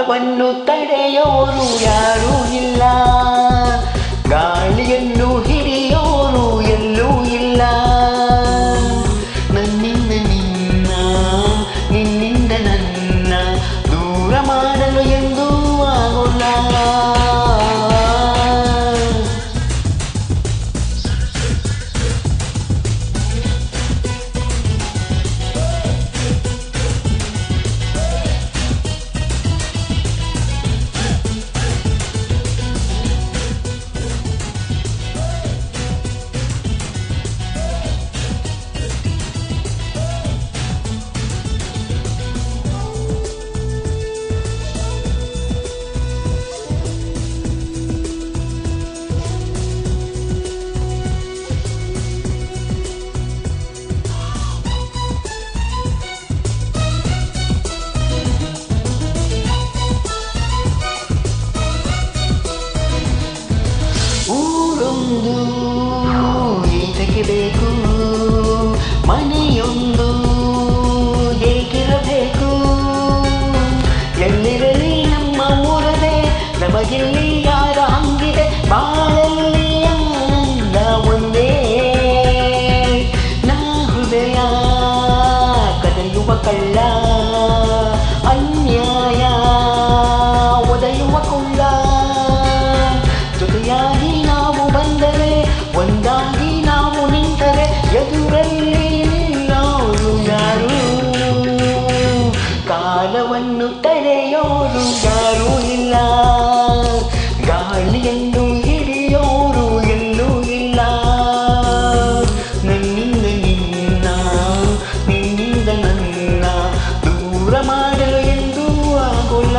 ಕಾಲವನ್ನು ತಡೆಯೋರು ಯಾರೂ ಇಲ್ಲ ಗಾಳಿಯನ್ನು ಹಿಡಿಯೋರು ಎಲ್ಲೂ ಇಲ್ಲ ನನ್ನಿಂದ ನಿನ್ನ ನಿನ್ನಿಂದ ನನ್ನ ದೂರ ಮಾಡಲು ಎಂದೂ ಆಗೋಲ್ಲ ಊರೊಂದು ಏತಕ್ಕೆ ಬೇಕು ಮನೆಯೊಂದು ಏಕಿರಬೇಕು ಎಲ್ಲಿರಲಿ ನಮ್ಮ ಊರದೆ ನಮಗಿಲ್ಲಿ ಯಾರ ಹಂಗಿದೆ ಬಾಳಲ್ಲಿ ಆನಂದ ಒಂದೇ ನಾ ಹೃದಯ ಕದಯುವ ಕಳ್ಳ ಅನ್ಯಾಯ ಒದೆಯುವ ಕುಳ್ಳ ಜೊತೆಯಾಗಿ ನಾವು ಬಂದರೆ ಒಂದಾಗಿ ನಾವು ನಿಂತರೆ ಎದುರಲ್ಲಿ ನಿಲ್ಲೋರು ಯಾರು ಕಾಲವನ್ನು ತಡೆಯೋರು ಯಾರೂ ಇಲ್ಲ ಗಾಳಿಯನ್ನು ಹಿಡಿಯೋರು ಎಲ್ಲೂ ಇಲ್ಲ ನನ್ನಿಂದ ನಿನ್ನ ನಿನ್ನಿಂದ ನನ್ನ ದೂರ ಮಾಡಲು ಎಂದೂ ಆಗೋಲ್ಲ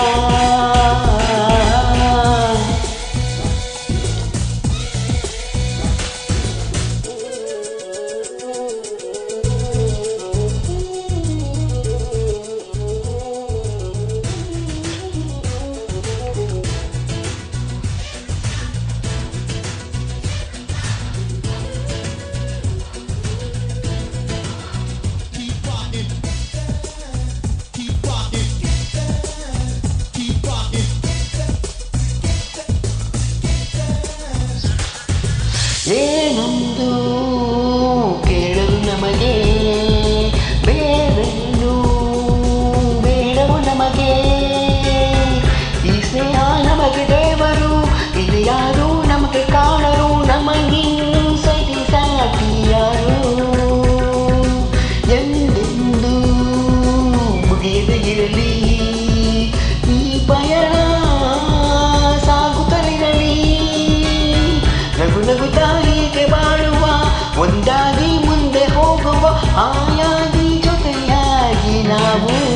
ಏನೊಂದು ಕೇಳಲು ನಮಗೆ ಬೇರೆಂದು ಬೇಡವು ನಮಗೆ ಈ ಸ್ನೇಹ ನಮಗೆ ದೇವರು ಇದು ಯಾರು ನಮಗೆ ಕಾಣರು ನಮಗಿನ್ನು ಸರಿ ಸಾಟಿ ಯಾರು ಎಂದೆಂದು ಮುಗಿಯದೆ ಇರಲಿ ಈ ಪಯಣ ಸಾಗುತ್ತಲಿರಲಿ ನಗು ನಗುತ್ತಾ ಹೀಗೆ ಬಾಳುವ ಒಂದಾಗಿ ಮುಂದೆ ಹೋಗುವ ಆಯಾಗಿ ಜೊತೆಯಾಗಿ ನಾವು